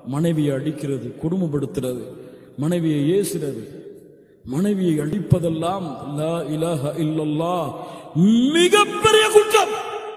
மனைவியை அடிக்கிறது கொடுமைப்படுத்துறது மனைவியை ஏசுறது மனைவியை அடிப்பதெல்லாம் லா இலாஹ இல்லல்லாஹ் மிகப்பெரிய குற்றம்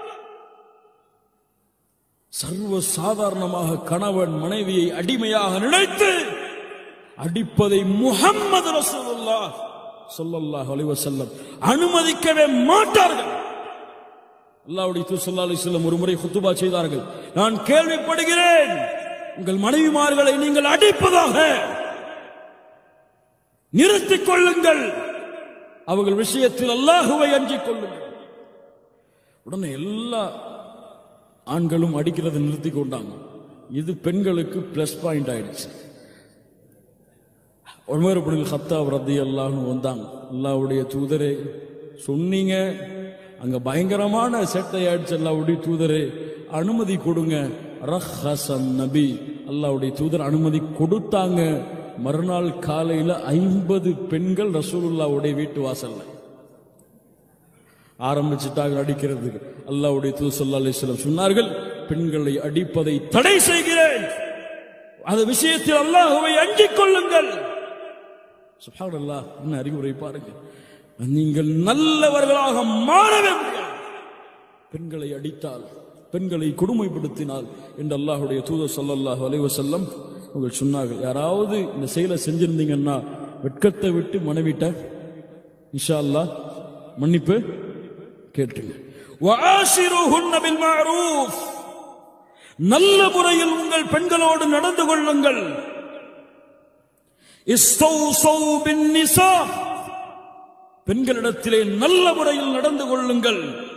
சர்வ சாதாரணமாக கணவன் மனைவியை அடிமையாக நினைத்து அடிப்பதை முஹம்மது ரசூலுல்லாஹ் ஸல்லல்லாஹு அலைஹி வஸல்லம் அனுமதிக்கவே மாட்டார்கள் அல்லாஹ்வுடைய தூதர் ஸல்லல்லாஹு அலைஹி வஸல்லம் ஒரு முறை குத்துபா செய்தார்கள் நான் கேள்விப்படுகிறேன் உங்கள் மனைவிமார்களை நீங்கள் அடிப்பதாக நிறுத்திக் கொள்ளுங்கள் அவர்கள் விஷயத்தில் அல்லாஹுவை அஞ்சிக் கொள்ளுங்கள் உடனே எல்லா ஆண்களும் அடிக்கிறதை நிறுத்தி கொண்டாங்க இது பெண்களுக்கு பிளஸ் பாயிண்ட் ஆயிடுச்சு உமர் இப்னுல் ஹத்தாப் ரலியல்லாஹு வந்தாங்க அல்லாஹ்வுடைய தூதரே சொன்னீங்க அங்க பயங்கரமான சேட்டை ஆயிடுச்சு அல்லாஹ்வுடைய தூதரே அனுமதி கொடுங்க ரஹ்ஹசன் நபி அல்லாஹ்வுடைய தூதர் அனுமதி கொடுத்தாங்க மறுநாள் காலையில ஐம்பது பெண்கள் ரசூலுல்லாஹ்வுடைய வீட்டு வாசல்ல ஆரம்பிச்சுட்டாங்க அடிக்கிறதுக்கு அல்லாஹ்வுடைய தூதர் ஸல்லல்லாஹு அலைஹி வஸல்லம் சொன்னார்கள் பெண்களை அடிப்பதை தடை செய்கிறேன் அந்த விஷயத்தில் அல்லாஹ்வை அஞ்சிக் கொள்ளுங்கள் சுப்ஹானல்லாஹ் என்ன அறிவுரை பாருங்க நீங்கள் நல்லவர்களாக மாறவே முடியாது பெண்களை அடித்தால் பெண்களை கொடுமைப்படுத்தினால் என்று அல்லாஹ்வுடைய தூதர் ஸல்லல்லாஹு அலைஹி வஸல்லம் அவர்கள் சொன்னார்கள் யாராவது இந்த செயலை செஞ்சிருந்தீங்கன்னா வெட்கத்தை விட்டு மனைவிட்ட இன்ஷா அல்லாஹ் மன்னிப்பு கேட்டுங்க وَعَاشِرُوهُنَّ بِالْمَعْرُوفِ நல்ல முறையில் உங்கள் பெண்களோடு நடந்து கொள்ளுங்கள் இஸ்தௌசௌ பின்னிசா பெண்களிடத்திலே நல்ல முறையில் நடந்து கொள்ளுங்கள்